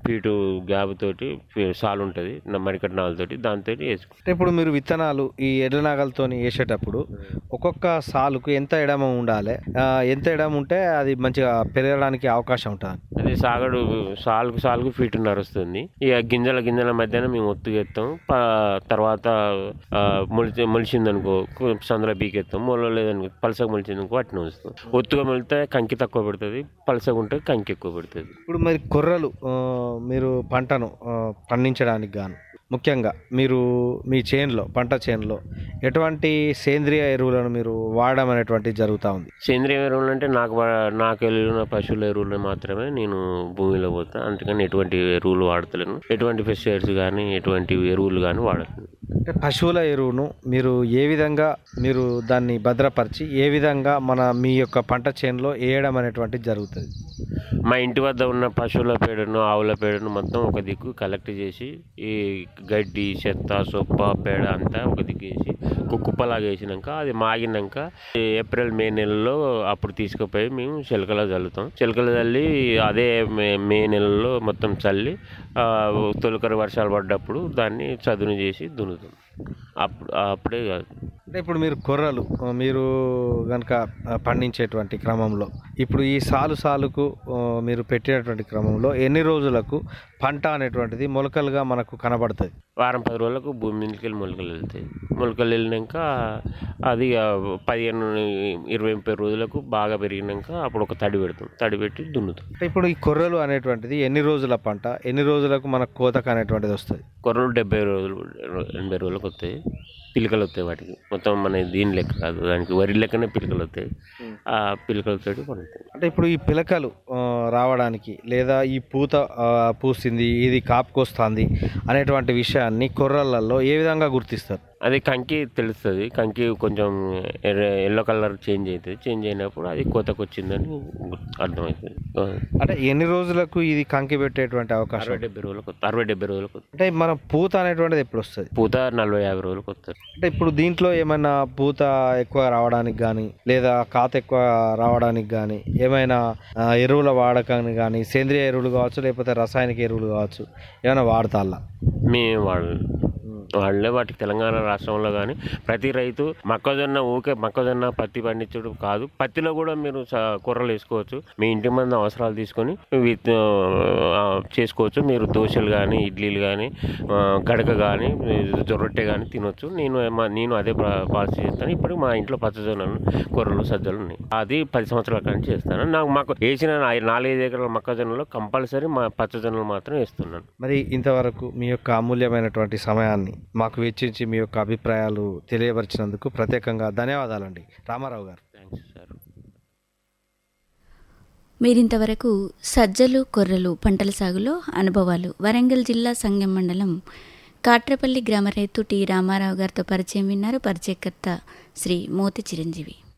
feet gap తోటి fee- సాలు ఉంటుంది మరికట్ నాలుతోటి దాంతో వేసుకుంటాం అంటే ఇప్పుడు మీరు విత్తనాలు ఈ ఎడ్ల నాగలతో వేసేటప్పుడు ఒక్కొక్క సాలుకు ఎంత ఎడమ ఉండాలి ఆ, ఎంత ఎడమ ఉంటే అది మంచిగా పెరగడానికి అవకాశం ఉంటుంది అది సాగడు సాలుకు సాలుకు ఫీటున్నర వస్తుంది ఇక గింజల గింజల మధ్యన మేము ఒత్తుకెత్తాం ప- తర్వాత ఆ, మొలిచి మొలిచిందనుకో కు- సందులో బీకెత్తాం మొల లేదనుకో పలసగా మొలిచిందనుకో అట్నే వస్తాం ఒత్తుగా మొలితే కంకి తక్కువ పెడుతుంది పలసగా ఉంటే కంకి ఎక్కువ పెడుతుంది ఇప్పుడు మరి కొర్రలు ఆ, మీరు పంటను ఆ, పండించడానికి గాను ముఖ్యంగా మీరు మీ చేనులో పంట చేనులో ఎటువంటి సేంద్రియ ఎరువులను మీరు వాడడం అనేటువంటిది జరుగుతూ ఉంది సేంద్రియ ఎరువులు అంటే నాకు వా- నాకు వెళ్ళిన పశువుల ఎరువులు మాత్రమే నేను భూమిలో పోతా అందుకని ఎటువంటి ఎరువులు వాడతలేను ఎటువంటి పెస్టిసైడ్స్ కానీ ఎటువంటి ఎరువులు కానీ వాడలేను అంటే పశువుల ఎరువును మీరు ఏ విధంగా మీరు దాన్ని భద్రపరిచి ఏ విధంగా మన మీ యొక్క పంట చేనులో వేయడం అనేటువంటిది జరుగుతుంది మా ఇంటి వద్ద ఉన్న పశువుల పేడను ఆవుల పేడను మొత్తం ఒక దిక్కు కలెక్ట్ చేసి ఈ గడ్డి చెత్త సొప్ప పేడ అంతా ఒక దిక్కు వేసి కు- కుప్పలాగా వేసినాక అది మాగినాక ఈ ఏప్రిల్ మే నెలలో అప్పుడు తీసుకుపోయి మేము చిలకలో చల్లుతాం చిలకలు చల్లి అదే మే మే నెలలో మొత్తం చల్లి ఆ, తొలకరి వర్షాలు పడ్డప్పుడు దాన్ని చదును చేసి దున్నుతాం అప్పుడు అప్పుడే కాదు అంటే ఇప్పుడు మీరు కొర్రలు ఆ, మీరు కనుక పండించేటువంటి క్రమంలో ఇప్పుడు ఈ సాలు సాలుకు ఆ, మీరు పెట్టినటువంటి క్రమంలో ఎన్ని రోజులకు పంట అనేటువంటిది మొలకలుగా మనకు కనబడుతుంది వారం పది రోజులకు భూమి మీదకి వెళ్ళి మొలకలు వెళ్తాయి మొలకలు వెళ్ళినాక అది ఆ, పదిహేను ఇరవై ముప్పై రోజులకు బాగా పెరిగినాక అప్పుడు ఒక తడి పెడతాం తడి పెట్టి దున్నుతాం అంటే ఇప్పుడు ఈ కొర్రలు అనేటువంటిది ఎన్ని రోజుల పంట ఎన్ని రోజులకు మనకు కోతకు అనేటువంటిది వస్తుంది కొర్రలు డెబ్బై రోజులు ఎనభై రోజులకు వస్తాయి పిలకలు వస్తాయి వాటికి మొత్తం మన దీని లెక్క కాదు దానికి వరి లెక్కనే పిలకలు వస్తాయి ఆ పిలకలతో పండుతాయి అంటే ఇప్పుడు ఈ పిలకలు ఆ, రావడానికి లేదా ఈ పూత ఆ, పూసింది ఇది కాపుకొస్తుంది అనేటువంటి విషయాన్ని కొర్రలలో ఏ విధంగా గుర్తిస్తారు అది కంకి తెలుస్తుంది కంకి కొంచెం ఎల్లో కలర్ చేంజ్ అవుతుంది చేంజ్ అయినప్పుడు అది కోతకు వచ్చిందని అర్థమవుతుంది ఆ, అంటే ఎన్ని రోజులకు ఇది కంకి పెట్టేటువంటి అవకాశం అరవై డెబ్బై రోజులకు వస్తుంది అరవై డెబ్బై రోజులకు వస్తుంది అంటే మన పూత అనేటువంటిది ఎప్పుడు వస్తుంది పూత నలభై యాభై రోజులకు వస్తుంది అంటే ఇప్పుడు దీంట్లో ఏమైనా పూత ఎక్కువ రావడానికి కానీ లేదా కాత ఎక్కువ రావడానికి కానీ ఏమైనా ఆ, ఎరువుల వాడకాన్ని కానీ సేంద్రియ ఎరువులు కావచ్చు లేకపోతే రసాయనిక ఎరువులు కావచ్చు ఏమైనా వాడతాలా మేము వాళ్ళు వాళ్ళే వాటికి తెలంగాణ రాష్ట్రంలో కానీ ప్రతి రైతు మొక్కజొన్న ఊకే మొక్కజొన్న పత్తి పండించడం కాదు పత్తిలో కూడా మీరు స- కూరలు వేసుకోవచ్చు మీ ఇంటి మంది అవసరాలు తీసుకొని విత్ ఆ, చేసుకోవచ్చు మీరు దోశలు కానీ ఇడ్లీలు కానీ గడక కానీ రొట్టె కానీ తినొచ్చు నేను ఏమ- నేను అదే పా- పాలసీ చేస్తాను ఇప్పుడు మా ఇంట్లో పచ్చజొన్నలు కూరలు సజ్జలు ఉన్నాయి అది పది సంవత్సరాల కానీ చేస్తాను నాకు మాకు వేసిన నా- నాలుగైదు ఎకరాల మొక్కజొన్నలో కంపల్సరీ మా పచ్చజొన్నలు మాత్రం వేస్తున్నాను మరి ఇంతవరకు మీ యొక్క అమూల్యమైనటువంటి సమయాన్ని మాకు వెచ్చించి మీ యొక్క అభిప్రాయాలు తెలియపరిచినందుకు ప్రత్యేకంగా ధన్యవాదాలండి రామారావు గారు థ్యాంక్స్ సార్ మీరింతవరకు సజ్జలు కొర్రలు పంటల సాగులో అనుభవాలు వరంగల్ జిల్లా సంగం మండలం కాట్రపల్లి గ్రామ రైతు టి రామారావు గారితో పరిచయం విన్నారు పరిచయకర్త శ్రీ మోతి చిరంజీవి